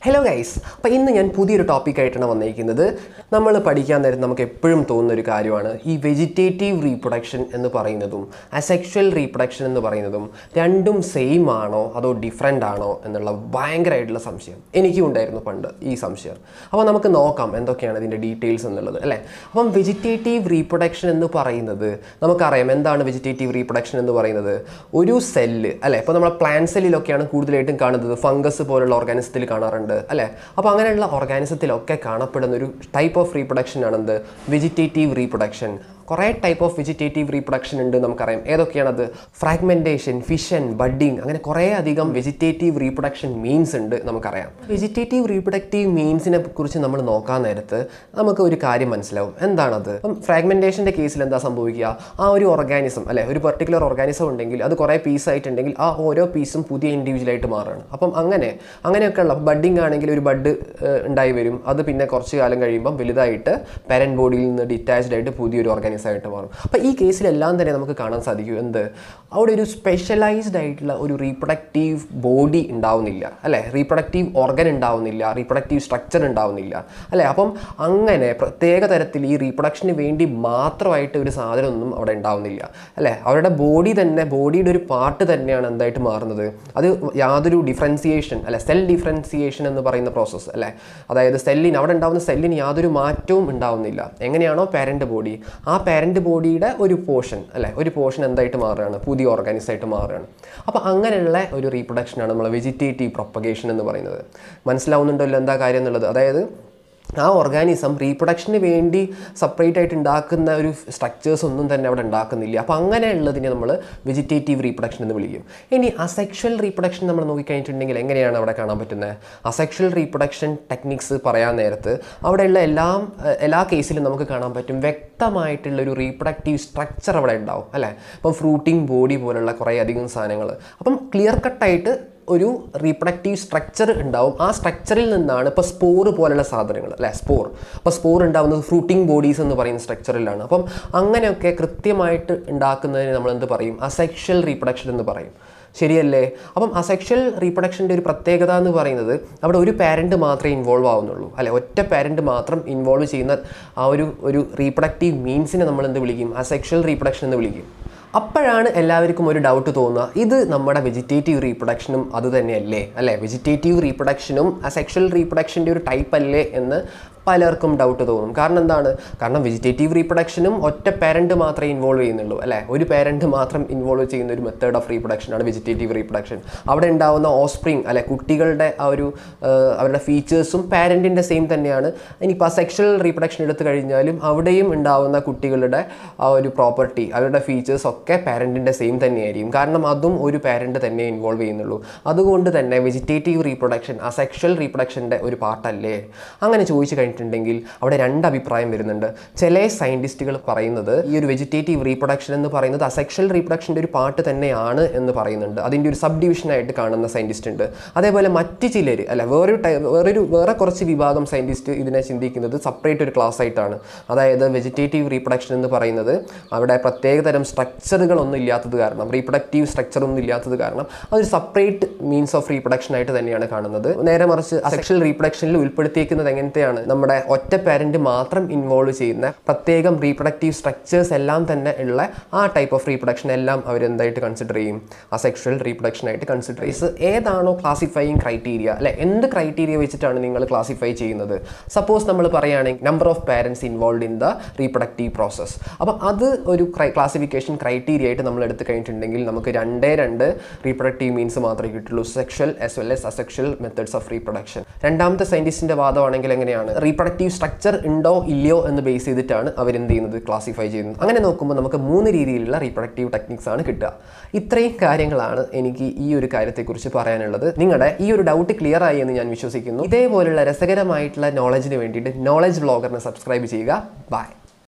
hello guys അപ്പോൾ ഇന്ന് ഞാൻ പുതിയൊരു ടോപ്പിക്കായിട്ടാണ് വന്നിരിക്കുന്നത് നമ്മൾ പഠിക്കാൻ നേരം നമുക്ക് എപ്പോഴും തോന്നുന്ന ഒരു കാര്യമാണ് ഈ വെജിറ്റേറ്റീവ് റീപ്രൊഡക്ഷൻ എന്ന് പറയുന്നതും അസെക്ഷൽ റീപ്രൊഡക്ഷൻ എന്ന് പറയുന്നതും രണ്ടും സെയിം ആണോ അതോ ഡിഫറെൻ്റ് ആണോ എന്നുള്ള ഭയങ്കരമായിട്ടുള്ള സംശയം എനിക്കും ഉണ്ടായിരുന്നു പണ്ട് ഈ സംശയം അപ്പോൾ നമുക്ക് നോക്കാം എന്തൊക്കെയാണ് ഇതിൻ്റെ ഡീറ്റെയിൽസ് എന്നുള്ളത് അല്ലേ അപ്പം വെജിറ്റേറ്റീവ് റീപ്രൊഡക്ഷൻ എന്ന് പറയുന്നത് നമുക്കറിയാം എന്താണ് വെജിറ്റേറ്റീവ് റീപ്രൊഡക്ഷൻ എന്ന് പറയുന്നത് ഒരു സെല്ല് അല്ലേ ഇപ്പോൾ നമ്മൾ പ്ലാന്റ് സെല്ലിലൊക്കെയാണ് കൂടുതലായിട്ടും കാണുന്നത് ഫംഗസ് പോലുള്ള ഓർഗാനിസത്തിൽ കാണാറുണ്ട് അല്ലേ അപ്പോൾ അങ്ങനെയുള്ള ഓർഗാനിസത്തിലൊക്കെ കാണപ്പെടുന്ന ഒരു ടൈപ്പ് ഓഫ് റീപ്രൊഡക്ഷൻ ആണ് എന്ത് വെജിറ്റേറ്റീവ് റീപ്രൊഡക്ഷൻ കുറേ ടൈപ്പ് ഓഫ് വെജിറ്റേറ്റീവ് റീപ്രൊഡക്ഷൻ ഉണ്ട് നമുക്കറിയാം ഏതൊക്കെയാണത് ഫ്രാഗ്മെൻറ്റേഷൻ ഫിഷൻ ബഡ്ഡിങ് അങ്ങനെ കുറേ അധികം വെജിറ്റേറ്റീവ് റീപ്രൊഡക്ഷൻ മീൻസ് ഉണ്ട് നമുക്കറിയാം വെജിറ്റേറ്റീവ് റീപ്രൊഡക്റ്റീവ് മീൻസിനെ കുറിച്ച് നമ്മൾ നോക്കാൻ നേരത്ത് നമുക്ക് ഒരു കാര്യം മനസ്സിലാവും എന്താണത് അപ്പം ഫ്രാഗ്മെൻറ്റേഷൻ്റെ കേസിൽ എന്താ സംഭവിക്കുക ആ ഒരു ഓർഗാനിസം അല്ലെ ഒരു പെർട്ടിക്കുലർ ഓർഗാനിസം ഉണ്ടെങ്കിൽ അത് കുറേ പീസ് ആയിട്ടുണ്ടെങ്കിൽ ആ ഓരോ പീസും പുതിയ ഇൻഡിവിജ്വലായിട്ട് മാറുകയാണ് അപ്പം അങ്ങനെ അങ്ങനെയൊക്കെയുള്ള ബഡ്ഡിങ് ആണെങ്കിൽ ഒരു ബഡ് ഉണ്ടായി വരും അത് പിന്നെ കുറച്ച് കാലം കഴിയുമ്പം വലുതായിട്ട് പാരൻ ബോഡിയിൽ നിന്ന് ഡിറ്റാച്ച്ഡ് ആയിട്ട് പുതിയൊരു ഓർഗാനിസം ആയിട്ട് മാറും അപ്പോൾ ഈ കേസിലെല്ലാം തന്നെ നമുക്ക് കാണാൻ സാധിക്കും എന്ത് അവിടെ ഒരു സ്പെഷ്യലൈസ്ഡ് ആയിട്ടുള്ള ഒരു റീപ്രൊഡക്റ്റീവ് ബോഡി ഉണ്ടാവുന്നില്ല അല്ലേ റീപ്രൊഡക്റ്റീവ് ഓർഗൻ ഉണ്ടാവുന്നില്ല റീപ്രൊഡക്റ്റീവ് സ്ട്രക്ചർ ഉണ്ടാവുന്നില്ല അല്ലേ അപ്പം അങ്ങനെ പ്രത്യേക തരത്തിൽ ഈ റീപ്രൊഡക്ഷന് വേണ്ടി മാത്രമായിട്ട് ഒരു സാധനമൊന്നും അവിടെ ഉണ്ടാവുന്നില്ല അല്ലേ അവരുടെ ബോഡി തന്നെ ബോഡിയുടെ ഒരു പാർട്ട് തന്നെയാണ് എന്തായിട്ട് മാറുന്നത് അത് യാതൊരു ഡിഫറൻസിയേഷൻ അല്ലെ സെൽ ഡിഫറൻസിയേഷൻ എന്ന് പറയുന്ന പ്രോസസ്സ് അല്ലേ അതായത് സെല്ലിന് അവിടെ ഉണ്ടാവുന്ന സെല്ലിന് യാതൊരു മാറ്റവും ഉണ്ടാവുന്നില്ല എങ്ങനെയാണോ പാരൻ്റ് ബോഡി ആ പാരൻ്റ് ബോഡിയുടെ ഒരു പോർഷൻ അല്ലേ ഒരു പോർഷൻ എന്തായിട്ട് മാറുകയാണ് പുതിയ ഓർഗാനിസ് ആയിട്ട് മാറുകയാണ് അപ്പോൾ അങ്ങനെയുള്ള ഒരു റീപ്രൊഡക്ഷനാണ് നമ്മൾ വെജിറ്റേറ്റീവ് പ്രൊപ്പഗേഷൻ എന്ന് പറയുന്നത് മനസ്സിലാവുന്നുണ്ടല്ലോ എന്താ കാര്യം എന്നുള്ളത് അതായത് ആ ഓർഗാനിസം റീപ്രൊഡക്ഷന് വേണ്ടി സെപ്പറേറ്റ് ആയിട്ട് ഉണ്ടാക്കുന്ന ഒരു സ്ട്രക്ചേഴ്സ് ഒന്നും തന്നെ അവിടെ ഉണ്ടാക്കുന്നില്ല അപ്പോൾ അങ്ങനെയുള്ളതിനെ നമ്മൾ വെജിറ്റേറ്റീവ് റീപ്രൊഡക്ഷൻ എന്ന് വിളിക്കും ഇനി അസെക്ഷൽ റീപ്രൊഡക്ഷൻ നമ്മൾ നോക്കിക്കഴിഞ്ഞിട്ടുണ്ടെങ്കിൽ എങ്ങനെയാണ് അവിടെ കാണാൻ പറ്റുന്നത് അസെക്ഷൽ റീപ്രൊഡക്ഷൻ ടെക്നിക്സ് പറയാൻ നേരത്ത് അവിടെയുള്ള എല്ലാം എല്ലാ കേസിലും നമുക്ക് കാണാൻ പറ്റും വ്യക്തമായിട്ടുള്ള ഒരു റീപ്രൊഡക്റ്റീവ് സ്ട്രക്ചർ അവിടെ ഉണ്ടാവും അല്ലേ ഇപ്പം ഫ്രൂട്ടിംഗ് ബോഡി പോലുള്ള കുറേ അധികം സാധനങ്ങൾ അപ്പം ക്ലിയർ കട്ടായിട്ട് ഒരു റീപ്രൊഡക്റ്റീവ് സ്ട്രക്ചർ ഉണ്ടാവും ആ സ്ട്രക്ചറിൽ നിന്നാണ് ഇപ്പോൾ സ്പോർ പോലുള്ള സാധനങ്ങൾ അല്ലേ സ്പോർ അപ്പോൾ സ്പോർ ഉണ്ടാവുന്നത് ഫ്രൂട്ടിംഗ് ബോഡീസ് എന്ന് പറയുന്ന സ്ട്രക്ചറിലാണ് അപ്പം അങ്ങനെയൊക്കെ കൃത്യമായിട്ട് ഉണ്ടാക്കുന്നതിന് നമ്മൾ എന്ത് പറയും അസെക്ഷൽ റീപ്രൊഡക്ഷൻ എന്ന് പറയും ശരിയല്ലേ അപ്പം അസെക്ഷൽ റീപ്രൊഡക്ഷൻ്റെ ഒരു പ്രത്യേകത എന്ന് പറയുന്നത് അവിടെ ഒരു പാരൻറ്റ് മാത്രമേ ഇൻവോൾവ് ആവുന്നുള്ളൂ അല്ലെ ഒറ്റ പാരൻറ്റ് മാത്രം ഇൻവോൾവ് ചെയ്യുന്ന ആ ഒരു ഒരു റീപ്രൊഡക്റ്റീവ് മീൻസിനെ നമ്മൾ എന്ത് വിളിക്കും അസെക്ഷൽ റീപ്രൊഡക്ഷൻ എന്ന് വിളിക്കും അപ്പോഴാണ് എല്ലാവർക്കും ഒരു ഡൗട്ട് തോന്നുക ഇത് നമ്മുടെ വെജിറ്റേറ്റീവ് റീപ്രൊഡക്ഷനും അത് തന്നെയല്ലേ അല്ലേ വെജിറ്റേറ്റീവ് റീപ്രൊഡക്ഷനും അസെക്ഷൽ റീപ്രൊഡക്ഷൻ്റെ ഒരു ടൈപ്പ് അല്ലേ എന്ന് പലർക്കും ഡൗട്ട് തോന്നും കാരണം എന്താണ് കാരണം വെജിറ്റേറ്റീവ് റീപ്രൊഡക്ഷനും ഒറ്റ പാരൻറ്റ് മാത്രമേ ഇൻവോൾവ് ചെയ്യുന്നുള്ളൂ അല്ലേ ഒരു പാരൻറ്റ് മാത്രം ഇൻവോൾവ് ചെയ്യുന്ന ഒരു മെത്തേഡ് ഓഫ് റീപ്രൊഡക്ഷനാണ് വെജിറ്റേറ്റീവ് റീപ്രൊഡക്ഷൻ അവിടെ ഉണ്ടാവുന്ന ഓസ്പ്രിങ് അല്ലെ കുട്ടികളുടെ ആ ഒരു അവരുടെ ഫീച്ചേഴ്സും പാരൻറ്റിൻ്റെ സെയിം തന്നെയാണ് ഇനിയിപ്പോൾ ആ സെക്ഷൽ റീപ്രൊഡക്ഷൻ എടുത്തു കഴിഞ്ഞാലും അവിടെയും ഉണ്ടാവുന്ന കുട്ടികളുടെ ആ ഒരു പ്രോപ്പർട്ടി അവരുടെ ഫീച്ചേഴ്സ് ഒക്കെ പാരൻറ്റിൻ്റെ സെയിം തന്നെയായിരിക്കും കാരണം അതും ഒരു പാരൻറ്റ് തന്നെ ഇൻവോൾവ് ചെയ്യുന്നുള്ളൂ അതുകൊണ്ട് തന്നെ വെജിറ്റേറ്റീവ് റീപ്രൊഡക്ഷൻ ആ സെക്ഷൽ റീപ്രൊഡക്ഷൻ്റെ ഒരു പാർട്ടല്ലേ അങ്ങനെ ചോദിച്ചു കഴിഞ്ഞിട്ടുണ്ടെങ്കിൽ അവിടെ രണ്ട് അഭിപ്രായം വരുന്നുണ്ട് ചില സയൻറ്റിസ്റ്റുകൾ പറയുന്നത് ഈ ഒരു വെജിറ്റേറ്റീവ് റീപ്രൊഡക്ഷൻ എന്ന് പറയുന്നത് അസെക്ഷൽ റീപ്രൊഡക്ഷൻ്റെ ഒരു പാർട്ട് തന്നെയാണ് എന്ന് പറയുന്നുണ്ട് അതിൻ്റെ ഒരു സബ് ഡിവിഷനായിട്ട് കാണുന്ന സയൻറ്റിസ്റ്റ് ഉണ്ട് അതേപോലെ മറ്റ് ചിലർ അല്ല വേറൊരു ടൈ വേറൊരു വേറെ കുറച്ച് വിഭാഗം സയൻറ്റിസ്റ്റ് ഇതിനെ ചിന്തിക്കുന്നത് സെപ്പറേറ്റ് ഒരു ക്ലാസ് ആയിട്ടാണ് അതായത് വെജിറ്റേറ്റീവ് റീപ്രൊഡക്ഷൻ എന്ന് പറയുന്നത് അവിടെ പ്രത്യേകതരം സ്ട്രക്ചറുകളൊന്നും ഇല്ലാത്തത് കാരണം റീപ്രൊഡക്റ്റീവ് സ്ട്രക്ചർ ഒന്നും ഇല്ലാത്തത് കാരണം അതൊരു സെപ്പറേറ്റ് മീൻസ് ഓഫ് റീപ്രൊഡക്ഷൻ ആയിട്ട് തന്നെയാണ് കാണുന്നത് നേരെ മറിച്ച് അസെക്ഷൽ റീപ്രൊഡക്ഷനിൽ ഉൾപ്പെടുത്തിയിരിക്കുന്നത് എങ്ങനത്തെയാണ് നമ്മുടെ ഒറ്റ പാരന്റ് മാത്രം ഇൻവോൾവ് ചെയ്യുന്ന പ്രത്യേകം റീപ്രൊഡക്റ്റീവ് സ്ട്രക്ചേഴ്സ് എല്ലാം തന്നെ ഉള്ള ആ ടൈപ്പ് ഓഫ് റീപ്രൊഡക്ഷൻ എല്ലാം അവർ എന്തായിട്ട് കൺസിഡർ ചെയ്യും അസെക്ഷൽ റീപ്രൊഡക്ഷൻ ആയിട്ട് കൺസിഡർ ചെയ്യും ഏതാണോ ക്ലാസിഫൈയിങ് ക്രൈറ്റീരിയ അല്ലെ എന്ത് ക്രൈറ്റീരിയ വെച്ചിട്ടാണ് നിങ്ങൾ ക്ലാസിഫൈ ചെയ്യുന്നത് സപ്പോസ് നമ്മൾ പറയുകയാണെങ്കിൽ number of parents involve in the reproductive process അപ്പം അത് ഒരു ക്ലാസിഫിക്കേഷൻ ക്രൈറ്റീരിയ ആയിട്ട് നമ്മൾ എടുത്തു കഴിഞ്ഞിട്ടുണ്ടെങ്കിൽ നമുക്ക് രണ്ടേ രണ്ട് റീപ്രൊഡക്റ്റീവ് മീൻസ് മാത്രമേ കിട്ടുള്ളൂ sexual as well as asexual methods of reproduction രണ്ടാമത്തെ സയൻറ്റിസ്റ്റിൻ്റെ വാദമാണെങ്കിൽ എങ്ങനെയാണ് റീപ്രൊഡക്റ്റീവ് സ്ട്രക്ചർ ഉണ്ടോ ഇല്ലയോ എന്ന് ബേസ് ചെയ്തിട്ടാണ് അവരെന്ത് ചെയ്യുന്നത് ക്ലാസിഫൈ ചെയ്യുന്നത് അങ്ങനെ നോക്കുമ്പോൾ നമുക്ക് മൂന്ന് രീതിയിലുള്ള റീപ്രൊഡക്റ്റീവ് ടെക്നിക്സ് ആണ് കിട്ടുക ഇത്രയും കാര്യങ്ങളാണ് എനിക്ക് ഈ ഒരു കാര്യത്തെക്കുറിച്ച് പറയാനുള്ളത് നിങ്ങളുടെ ഈ ഒരു ഡൗട്ട് ക്ലിയർ ആയി എന്ന് ഞാൻ വിശ്വസിക്കുന്നു ഇതേപോലുള്ള രസകരമായിട്ടുള്ള നോളജിന് വേണ്ടിയിട്ട് നോളജ് വ്ളോഗറിനെ സബ്സ്ക്രൈബ് ചെയ്യുക ബൈ